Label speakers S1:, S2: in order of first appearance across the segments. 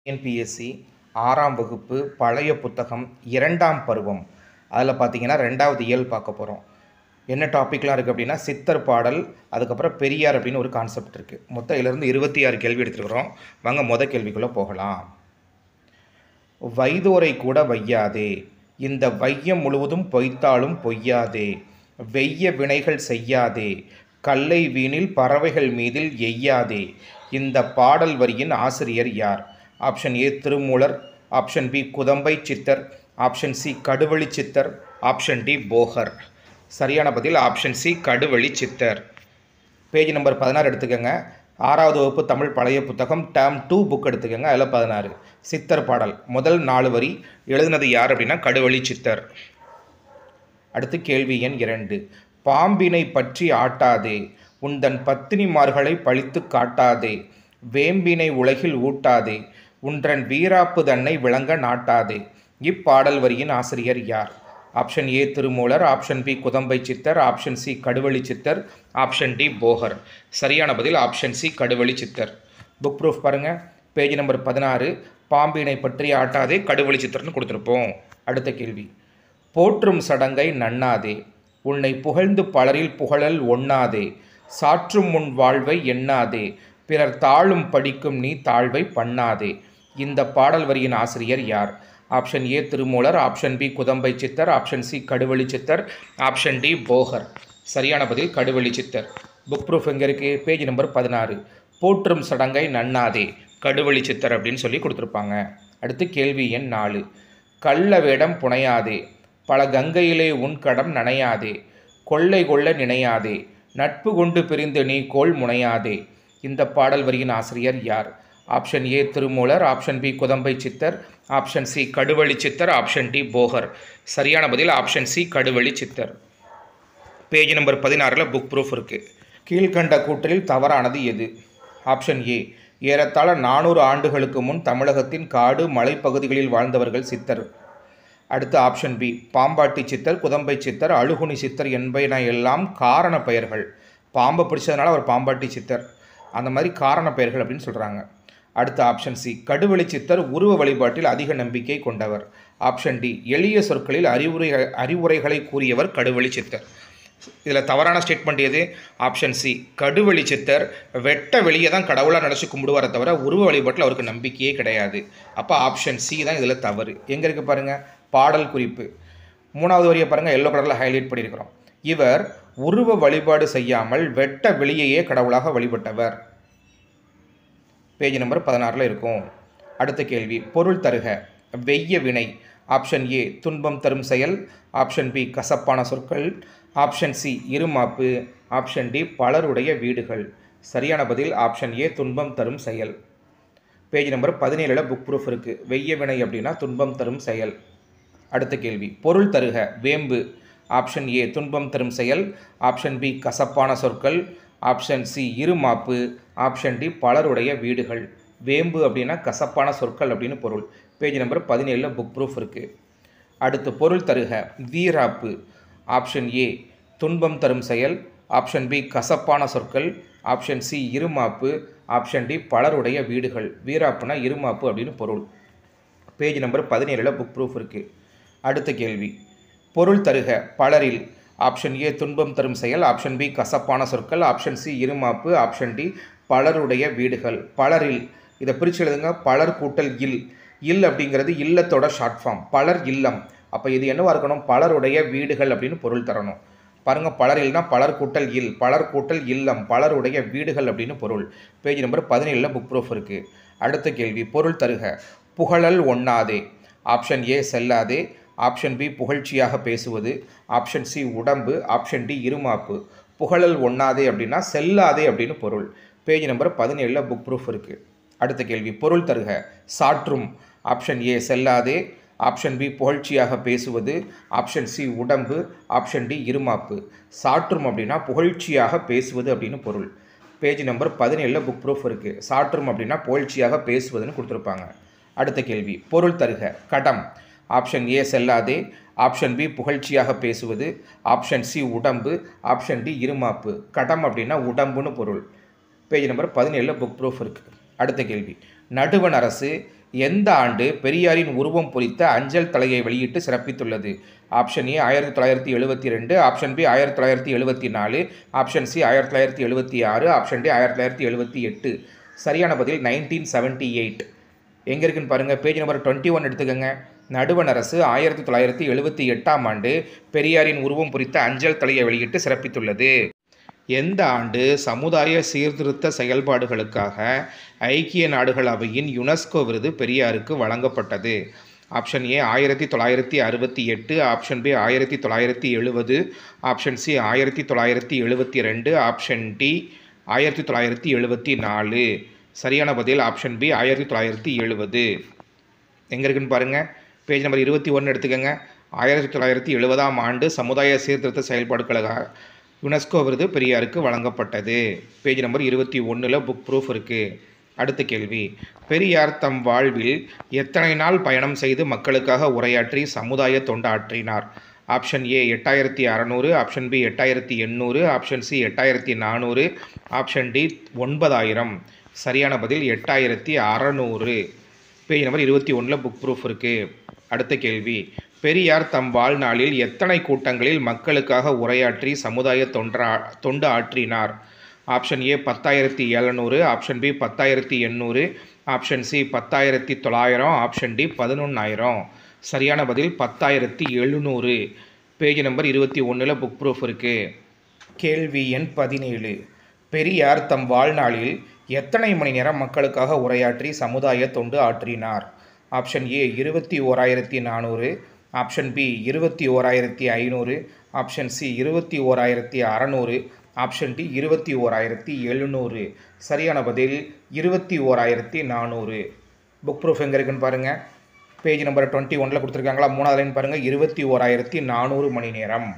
S1: NPSC ஆறாம் வகுப்பு பழைய புத்தகம் இரண்டாம் பருவம் அதில் பார்த்தீங்கன்னா ரெண்டாவது இயல் பார்க்க போகிறோம் என்ன டாப்பிக்லாம் இருக்குது அப்படின்னா சித்தர் பாடல் அதுக்கப்புறம் பெரியார் அப்படின்னு ஒரு கான்செப்ட் இருக்குது மொத்தம் இதிலிருந்து இருபத்தி ஆறு கேள்வி எடுத்துருக்குறோம் வாங்க முத கேள்விக்குள்ளே போகலாம் வைதோரை கூட வையாதே இந்த வையம் முழுவதும் பொய்த்தாலும் பொய்யாதே வெய்ய வினைகள் செய்யாதே கல்லை வீணில் பறவைகள் மீதில் எய்யாதே இந்த பாடல் வரியின் ஆசிரியர் யார் option A Thirumoolar option B Kuthambai Siddhar option C Kaduveli சித்தர் ஆப்ஷன் டி போகர் சரியான பதில் option C Kaduveli Siddhar page number பதினாறு எடுத்துக்கோங்க ஆறாவது வகுப்பு தமிழ் பழைய புத்தகம் டேம் டூ புக் எடுத்துக்கோங்க அதில் பதினாறு சித்தர் பாடல் முதல் நாலு வரி எழுதுனது யார் அப்படின்னா கடுவழி சித்தர் அடுத்து கேள்வி எண் இரண்டு பாம்பினை பற்றி ஆட்டாதே உந்தன் பத்தினிமார்களை பழித்து காட்டாதே வேம்பினை உலகில் ஊட்டாதே உன்றன் வீராப்பு தன்னை விளங்க நாட்டாதே இப்பாடல் வரியின் ஆசிரியர் யார் option A Thirumoolar option B Kuthambai Siddhar option C Kaduveli சித்தர் ஆப்ஷன் டி போகர் சரியான பதில் option C Kaduveli Siddhar book proof பாருங்கள் பேஜ் நம்பர் பதினாறு பாம்பினை பற்றி ஆட்டாதே கடுவழி சித்தர்னு கொடுத்துருப்போம் அடுத்த கேள்வி போற்றும் சடங்கை நண்ணாதே உன்னை புகழ்ந்து பலரில் புகழல் ஒண்ணாதே சாற்றும் முன் வாழ்வை எண்ணாதே பிறர் தாழும் படிக்கும் நீ தாழ்வை பண்ணாதே இந்த பாடல் வரியின் ஆசிரியர் யார் option A Thirumoolar option B Kuthambai Siddhar option C Kaduveli சித்தர் ஆப்ஷன் டி போகர் சரியான பதில் கடுவழி சித்தர் புக் ப்ரூஃப் எங்கே இருக்குது பேஜ் நம்பர் பதினாறு போற்றும் சடங்கை நண்ணாதே கடுவழி சித்தர் அப்படின்னு சொல்லி கொடுத்துருப்பாங்க அடுத்து கேள்வி எண் நாலு கள்ள வேடம் புனையாதே பல கங்கையிலே உன் கடம் நனையாதே கொள்ளை கொள்ள நினையாதே நட்பு கொண்டு பிரிந்து நீ கோள் முனையாதே இந்த பாடல் வரியின் ஆசிரியர் யார் option A Thirumoolar option B Kuthambai Siddhar option C Kaduveli சித்தர் ஆப்ஷன் டி போகர் சரியான பதில் option C Kaduveli Siddhar page number பதினாறில் புக் ப்ரூஃப் இருக்குது கீழ்கண்ட கூற்றில் தவறானது எது ஆப்ஷன் ஏ ஏறத்தாழ நானூறு ஆண்டுகளுக்கு முன் தமிழகத்தின் காடு மலைப்பகுதிகளில் வாழ்ந்தவர்கள் சித்தர் அடுத்து ஆப்ஷன் பி பாம்பாட்டி சித்தர் குதம்பை சித்தர் அழுகுனி சித்தர் என்பன எல்லாம் காரண பெயர்கள் பாம்பை பிடிச்சதுனால அவர் பாம்பாட்டி சித்தர் அந்த மாதிரி காரண பெயர்கள் அப்படின்னு சொல்கிறாங்க அடுத்து ஆப்ஷன் சி கடுவெளி சித்தர் உருவ வழிபாட்டில் அதிக நம்பிக்கை கொண்டவர் ஆப்ஷன் டி எளிய சொற்களில் அறிவுரை அறிவுரைகளை கூறியவர் கடுவெளி சித்தர் இதில் தவறான ஸ்டேட்மெண்ட் எது ஆப்ஷன் சி கடுவெளி சித்தர் வெட்ட வெளியே தான் கடவுளாக நினச்சி கும்பிடுவாரே தவிர உருவ வழிபாட்டில் அவருக்கு நம்பிக்கையே கிடையாது அப்போ ஆப்ஷன் சி தான் இதில் தவறு எங்கே இருக்குது பாருங்கள் பாடல் குறிப்பு மூணாவது வரியை பாருங்கள் எல்லோ கலரில் ஹைலைட் பண்ணியிருக்கிறோம் இவர் உருவ வழிபாடு செய்யாமல் வெட்ட வெளியையே கடவுளாக வழிபட்டவர் பேஜ் நம்பர் பதினாறில் இருக்கும் அடுத்த கேள்வி பொருள் தருக வெய்ய வினை ஆப்ஷன் ஏ துன்பம் தரும் செயல் ஆப்ஷன் பி கசப்பான சொற்கள் ஆப்ஷன் சி இருமாப்பு ஆப்ஷன் டி பலருடைய வீடுகள் சரியான பதில் ஆப்ஷன் ஏ துன்பம் தரும் செயல் பேஜ் நம்பர் பதினேழில் புக் ப்ரூஃப் இருக்குது வெய்ய வினை அப்படின்னா துன்பம் தரும் செயல் அடுத்த கேள்வி பொருள் தருக வேம்பு ஆப்ஷன் ஏ துன்பம் தரும் செயல் ஆப்ஷன் பி கசப்பான சொற்கள் ஆப்ஷன் சி இருமாப்பு ஆப்ஷன் டி பலருடைய வீடுகள் வேம்பு அப்படின்னா கசப்பான சொற்கள் அப்படின்னு பொருள் பேஜ் நம்பர் பதினேழில் புக் ப்ரூஃப் இருக்குது அடுத்து பொருள் தருக வீராப்பு ஆப்ஷன் ஏ துன்பம் தரும் செயல் ஆப்ஷன் பி கசப்பான சொற்கள் ஆப்ஷன் சி இருமாப்பு ஆப்ஷன் டி பலருடைய வீடுகள் வீராப்புனா இருமாப்பு அப்படின்னு பொருள் பேஜ் நம்பர் பதினேழில் புக் ப்ரூஃப் இருக்குது அடுத்த கேள்வி பொருள் தருக பலரில் ஆப்ஷன் ஏ துன்பம் தரும் செயல் ஆப்ஷன் பி கசப்பான சொற்கள் ஆப்ஷன் சி இருமாப்பு ஆப்ஷன் டி பலருடைய வீடுகள் பலரில் இதை பிரித்து எழுதுங்க பலர் கூட்டல் இல் இல் அப்படிங்கிறது இல்லத்தோட ஷார்ட் ஃபார்ம் பலர் இல்லம் அப்போ இது என்னவா இருக்கணும் பலருடைய வீடுகள் அப்படின்னு பொருள் தரணும் பாருங்கள் பலரில்னா பலர் கூட்டல் இல் பலர் கூட்டல் இல்லம் பலருடைய வீடுகள் அப்படின்னு பொருள் பேஜ் நம்பர் பதினேழில் புக் ப்ரூஃப் இருக்குது அடுத்த கேள்வி பொருள் தருக புகழல் ஒண்ணாதே ஆப்ஷன் ஏ செல்லாதே ஆப்ஷன் பி புகழ்ச்சியாக பேசுவது ஆப்ஷன் சி உடம்பு ஆப்ஷன் டி இருமாப்பு புகழல் ஒண்ணாதே அப்படின்னா செல்லாதே அப்படின்னு பொருள் பேஜ் நம்பர் பதினேழில் புக் ப்ரூஃப் இருக்குது அடுத்த கேள்வி பொருள் தருக சாற்றும் ஆப்ஷன் ஏ செல்லாதே ஆப்ஷன் பி புகழ்ச்சியாக பேசுவது ஆப்ஷன் சி உடம்பு ஆப்ஷன் டி இருமாப்பு சாற்றும் அப்படின்னா புகழ்ச்சியாக பேசுவது அப்படின்னு பொருள் பேஜ் நம்பர் பதினேழில் புக் ப்ரூஃப் இருக்குது சாற்றும் அப்படின்னா புகழ்ச்சியாக பேசுவதுன்னு கொடுத்துருப்பாங்க அடுத்த கேள்வி பொருள் தருக கடம் ஆப்ஷன் ஏ செல்லாதே ஆப்ஷன் பி புகழ்ச்சியாக பேசுவது ஆப்ஷன் சி உடம்பு ஆப்ஷன் டி இருமாப்பு கடம் அப்படின்னா உடம்புன்னு பொருள் பேஜ் நம்பர் பதினேழில் புக் ப்ரூஃப் இருக்குது அடுத்த கேள்வி நடுவண் அரசு எந்த ஆண்டு பெரியாரின் உருவம் பொறித்த அஞ்சல் தலையை வெளியிட்டு சிறப்பித்துள்ளது ஆப்ஷன் ஏ ஆயிரத்தி தொள்ளாயிரத்தி எழுபத்தி ரெண்டு ஆப்ஷன் பி ஆயிரத்தி தொள்ளாயிரத்தி எழுபத்தி நாலு ஆப்ஷன் சி ஆயிரத்தி தொள்ளாயிரத்தி எழுபத்தி ஆறு ஆப்ஷன் டி ஆயிரத்தி தொள்ளாயிரத்தி எழுபத்தி எட்டு சரியான பதில் நைன்டீன் செவன்ட்டி எயிட் எங்கே இருக்குன்னு பாருங்கள் பேஜ் நம்பர் டுவெண்ட்டி ஒன் எடுத்துக்கோங்க நடுவண் அரசு ஆயிரத்தி தொள்ளாயிரத்தி எழுபத்தி எட்டாம் ஆண்டு பெரியாரின் உருவம் குறித்த அஞ்சல் தலையை வெளியிட்டு சிறப்பித்துள்ளது எந்த ஆண்டு சமுதாய சீர்திருத்த செயல்பாடுகளுக்காக ஐக்கிய நாடுகள் அவையின் யுனெஸ்கோ விருது பெரியாருக்கு வழங்கப்பட்டது ஆப்ஷன் ஏ ஆயிரத்தி தொள்ளாயிரத்தி அறுபத்தி எட்டு ஆப்ஷன் பி ஆயிரத்தி தொள்ளாயிரத்தி எழுபது ஆப்ஷன் சி ஆயிரத்தி தொள்ளாயிரத்தி எழுபத்தி ரெண்டு ஆப்ஷன் டி ஆயிரத்தி தொள்ளாயிரத்தி எழுபத்தி நாலு சரியான பதில் ஆப்ஷன் பி ஆயிரத்தி தொள்ளாயிரத்தி எழுபது எங்கே இருக்குன்னு பாருங்கள் பேஜ் நம்பர் இருபத்தி ஒன்று எடுத்துக்கோங்க ஆயிரத்தி தொள்ளாயிரத்தி எழுபதாம் ஆண்டு சமுதாய சீர்திருத்த செயல்பாடுகளுக்காக யுனெஸ்கோ விருது பெரியாருக்கு வழங்கப்பட்டது பேஜ் நம்பர் இருபத்தி ஒன்றில் புக் ப்ரூஃப் இருக்குது அடுத்த கேள்வி பெரியார் தம் வாழ்வில் எத்தனை நாள் பயணம் செய்து மக்களுக்காக உரையாற்றி சமுதாய தொண்டாற்றினார் ஆப்ஷன் ஏ எட்டாயிரத்தி அறநூறு ஆப்ஷன் பி எட்டாயிரத்தி எண்ணூறு ஆப்ஷன் சி எட்டாயிரத்தி நானூறு ஆப்ஷன் டி ஒன்பதாயிரம் சரியான பதில் எட்டாயிரத்தி அறநூறு பேஜ் நம்பர் இருபத்தி ஒன்றில் புக் ப்ரூஃப் இருக்குது அடுத்த கேள்வி பெரியார் தம் வாழ்நாளில் எத்தனை கூட்டங்களில் மக்களுக்காக உரையாற்றி சமுதாய தொன்றா தொண்டு ஆற்றினார் ஆப்ஷன் ஏ பத்தாயிரத்தி எழுநூறு ஆப்ஷன் பி பத்தாயிரத்தி எண்ணூறு ஆப்ஷன் சி பத்தாயிரத்தி தொள்ளாயிரம் ஆப்ஷன் டி பதினொன்றாயிரம் சரியான பதில் பத்தாயிரத்தி எழுநூறு பேஜ் நம்பர் இருபத்தி ஒன்றில் புக் ப்ரூஃப் இருக்குது கேள்வி எண் பதினேழு பெரியார் தம் வாழ்நாளில் எத்தனை மணி நேரம் மக்களுக்காக உரையாற்றி சமுதாய தொண்டு ஆற்றினார் ஆப்ஷன் ஏ இருபத்தி ஓராயிரத்தி நானூறு ஆப்ஷன் பி இருபத்தி ஓராயிரத்தி ஐநூறு ஆப்ஷன் சி இருபத்தி ஓராயிரத்தி அறநூறு ஆப்ஷன் டி இருபத்தி ஓராயிரத்தி எழுநூறு சரியான பதில் இருபத்தி ஓராயிரத்தி நானூறு புக் ப்ரூஃப் எங்கே இருக்குன்னு பாருங்கள் பேஜ் நம்பர் டுவெண்ட்டி ஒனில் கொடுத்துருக்காங்களா மூணாவது லைன் பாருங்கள் இருபத்தி ஓராயிரத்தி நானூறு மணி நேரம்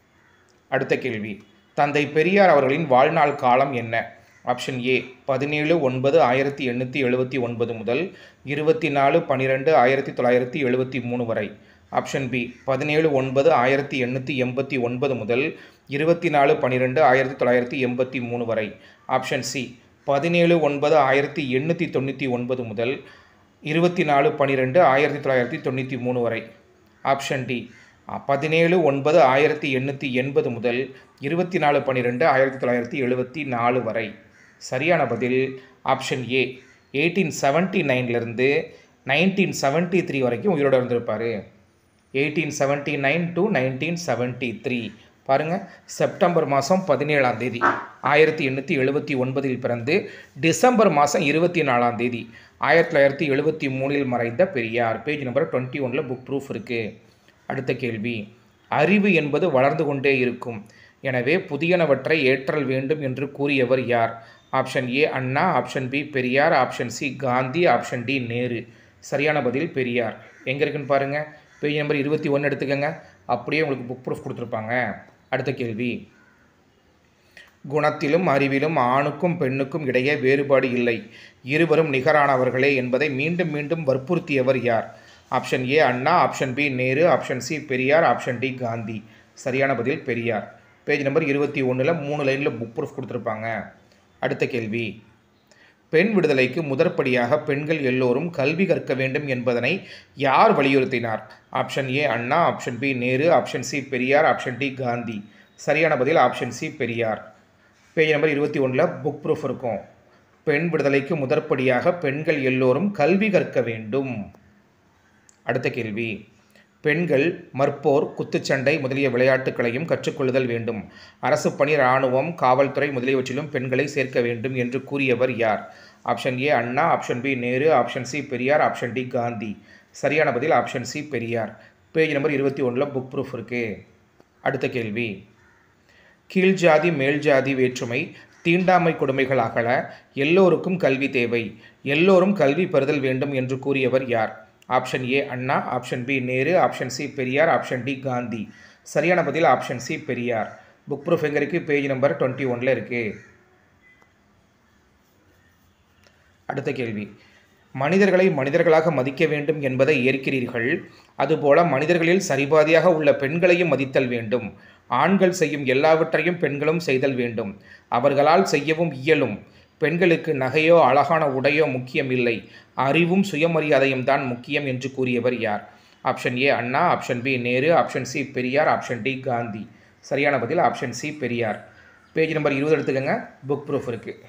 S1: அடுத்த கேள்வி தந்தை பெரியார் அவர்களின் வாழ்நாள் காலம் என்ன ஆப்ஷன் ஏ பதினேழு ஒன்பது ஆயிரத்தி எண்ணூற்றி எழுபத்தி ஒன்பது முதல் இருபத்தி நாலு பன்னிரெண்டு ஆயிரத்தி தொள்ளாயிரத்தி எழுபத்தி மூணு வரை ஆப்ஷன் பி பதினேழு ஒன்பது ஆயிரத்தி எண்ணூற்றி எண்பத்தி ஒன்பது முதல் இருபத்தி நாலு பன்னிரெண்டு ஆயிரத்தி தொள்ளாயிரத்தி எண்பத்தி மூணு வரை ஆப்ஷன் சி பதினேழு ஒன்பது ஆயிரத்தி எண்ணூற்றி தொண்ணூற்றி ஒன்பது முதல் இருபத்தி நாலு பன்னிரெண்டு ஆயிரத்தி தொள்ளாயிரத்தி தொண்ணூற்றி மூணு வரை ஆப்ஷன் டி பதினேழு ஒன்பது ஆயிரத்தி எண்ணூற்றி எண்பது முதல் இருபத்தி நாலு பன்னிரெண்டு ஆயிரத்தி தொள்ளாயிரத்தி எழுபத்தி நாலு வரை சரியான பதில் ஆப்ஷன் ஏ எயிட்டீன் செவன்ட்டி நைன்லேருந்து நைன்டீன் செவன்ட்டி த்ரீ வரைக்கும் உயிரோடு இருந்திருப்பார் eighteen seventy nine to nineteen seventy three பாருங்கள் செப்டம்பர் மாதம் பதினேழாம் தேதி ஆயிரத்தி எண்ணூற்றி எழுபத்தி ஒன்பதில் பிறந்து டிசம்பர் மாதம் இருபத்தி நாலாம் தேதி ஆயிரத்தி தொள்ளாயிரத்தி எழுபத்தி மூணில் மறைந்த பெரியார் பேஜ் நம்பர் டுவெண்ட்டி ஒனில் புக் ப்ரூஃப் இருக்குது அடுத்த கேள்வி அறிவு என்பது வளர்ந்து கொண்டே இருக்கும் எனவே புதியனவற்றை ஏற்றல் வேண்டும் என்று கூறியவர் யார் option A Anna option B Periyar option C Gandhi option D Nehru சரியான பதில் பெரியார் எங்கே இருக்குன்னு பாருங்கள் பேஜ் நம்பர் இருபத்தி ஒன்று எடுத்துக்கோங்க அப்படியே உங்களுக்கு புக் ப்ரூஃப் கொடுத்துருப்பாங்க அடுத்த கேள்வி குணத்திலும் அறிவிலும் ஆணுக்கும் பெண்ணுக்கும் இடையே வேறுபாடு இல்லை இருவரும் நிகரானவர்களே என்பதை மீண்டும் மீண்டும் வற்புறுத்தியவர் யார் option A Anna option B Nehru option C Periyar option D Gandhi சரியான பதில் பெரியார் பேஜ் நம்பர் இருபத்தி ஒன்றில் மூணு லைனில் புக் ப்ரூஃப் கொடுத்துருப்பாங்க அடுத்த கேள்வி பெண் விடுதலைக்கு முதற்படியாக பெண்கள் எல்லோரும் கல்வி கற்க வேண்டும் என்பதனை யார் வலியுறுத்தினார் option A Anna option B Nehru option C Periyar option D Gandhi சரியான பதில் option C Periyar page number இருபத்தி ஒன்றில் புக் ப்ரூஃப் இருக்கும் பெண் விடுதலைக்கு முதற்படியாக பெண்கள் எல்லோரும் கல்வி கற்க வேண்டும் அடுத்த கேள்வி பெண்கள் மற்போர் குத்துச்சண்டை முதலிய விளையாட்டுகளையும் கற்றுக்கொள்ளுதல் வேண்டும் அரசு பணி இராணுவம் காவல்துறை முதலியவற்றிலும் பெண்களை சேர்க்க வேண்டும் என்று கூறியவர் யார் option A Anna option B Nehru option C Periyar option D Gandhi சரியான பதில் option C Periyar page number இருபத்தி ஒன்றில் புக் ப்ரூஃப் இருக்குது அடுத்த கேள்வி கீழ் ஜாதி மேல் ஜாதி வேற்றுமை தீண்டாமை கொடுமைகள் அகல எல்லோருக்கும் கல்வி தேவை எல்லோரும் கல்வி பெறுதல் வேண்டும் என்று கூறியவர் யார் option A Anna option B Nehru option C Periyar option D Gandhi சரியான பதில் option C Periyar book proof எங்கே இருக்குது பேஜ் நம்பர் டுவெண்ட்டி ஒனில் இருக்குது அடுத்த கேள்வி மனிதர்களை மனிதர்களாக மதிக்க வேண்டும் என்பதை ஏற்கிறீர்கள் அதுபோல மனிதர்களில் சரிபாதியாக உள்ள பெண்களையும் மதித்தல் வேண்டும் ஆண்கள் செய்யும் எல்லாவற்றையும் பெண்களும் செய்தல் வேண்டும் அவர்களால் செய்யவும் இயலும் பெண்களுக்கு நகையோ அழகான உடையோ முக்கியம் இல்லை அறிவும் சுயமரியாதையும் தான் முக்கியம் என்று கூறியவர் யார் option A Anna option B Nehru option C Periyar option D Gandhi சரியான பதில் option C Periyar page number இருபது எடுத்துக்கோங்க புக் ப்ரூஃப் இருக்குது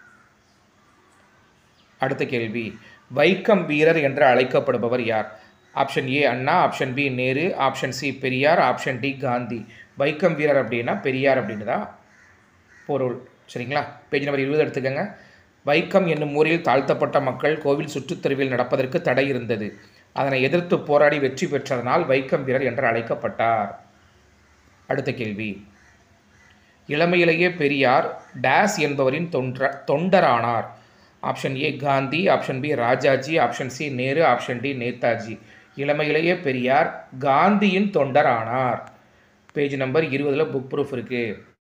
S1: அடுத்த கேள்வி வைக்கம் வீரர் என்று அழைக்கப்படுபவர் யார் option A Anna option B Nehru option C Periyar option D Gandhi Vaikom வீரர் அப்படின்னா பெரியார் அப்படின்னு தான் பொருள் சரிங்களா பேஜ் நம்பர் இருபது எடுத்துக்கோங்க வைக்கம் என்னும் ஊரில் தாழ்த்தப்பட்ட மக்கள் கோவில் சுற்றுத்தெருவில் நடப்பதற்கு தடை இருந்தது அதனை எதிர்த்து போராடி வெற்றி பெற்றதனால் வைக்கம் வீரர் என்று அழைக்கப்பட்டார் அடுத்த கேள்வி இளமையிலேயே பெரியார் டேஸ் என்பவரின் தொன்ற தொண்டரானார் option A Gandhi option B Rajaji option C Nehru option D Netaji இளமையிலேயே பெரியார் காந்தியின் தொண்டர் ஆனார் பேஜ் நம்பர் இருபதில் புக் ப்ரூஃப் இருக்குது